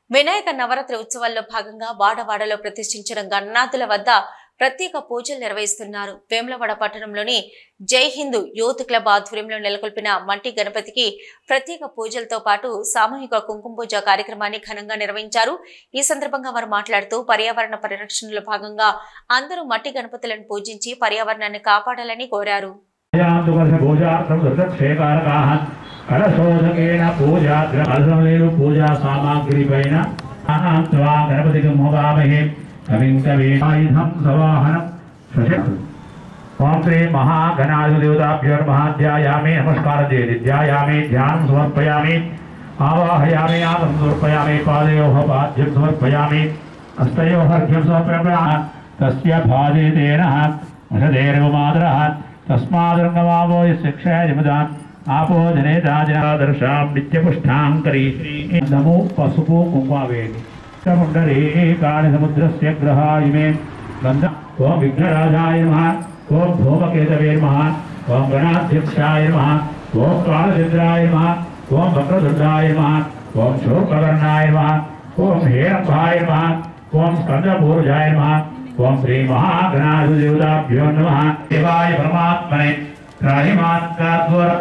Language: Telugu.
వినాయక నవరాత్రి ఉత్సవాల్లో భాగంగా వాడవాడలో ప్రతిష్ఠించిన గణనాథుల వద్ద ప్రత్యేక పూజలు నిర్వహిస్తున్నారు వేములవాడ పట్టణంలోని జై హిందూ యూత్ క్లబ్ ఆధ్వర్యంలో నెలకొల్పిన మట్టి గణపతికి ప్రత్యేక పూజలతో పాటు సామూహిక కుంకుమ పూజ కార్యక్రమాన్ని ఘనంగా నిర్వహించారు ఈ సందర్భంగా వారు మాట్లాడుతూ పర్యావరణ పరిరక్షణలో భాగంగా అందరూ మట్టి గణపతులను పూజించి పర్యావరణాన్ని కాపాడాలని కోరారు పూజార్థం ధృతక్షేకారకాः కలశోదకేన పూజాద్రలేరు పూజా సామాగ్రి పైన త్వా గణపతికి మోగామహే కవిం కవీనాయుధం సవాహనం శశక్రు ఓం శ్రీ మహాగణాధిదేవతాభ్యో మహాధ్యాయామి నమస్కారం చేయండి ధ్యాయామి ధ్యానం సమర్పయామి ఆవాహయామి ఆసం సమర్పయామి పాదయోః పాద్యం సమర్పయామి హస్తయోః అర్ఘ్యం సమర్పయామి తస్య భాజేతేన వసదేర్వమాదరः తస్మాదృంగమావో శిక్షాయమదాన్ ఆపో జనేతాజనాదర్శాం నిత్యపుష్టాంకరీ నమో పసుపు కుంకుమవేణి పుండరీకాని సముద్రస్య గ్రహా ఇమే గంధ ఓం విఘ్నరాజాయ నమః ఓం భూమకేతవే నమః ఓం గణాధ్యక్షాయ నమః ఓం కాలచంద్రాయ నమః ఓం వక్రదుండాయ నమః ఓం శోకవర్ణాయ నమః ఓం హేరంభాయ నమః ఓం స్కందపూర్జాయ నమః ఓం శ్రీ మహాగణాధిదేవతాభ్యో నమః శివాయ పరమాత్మనే త్రాహిమాత్మా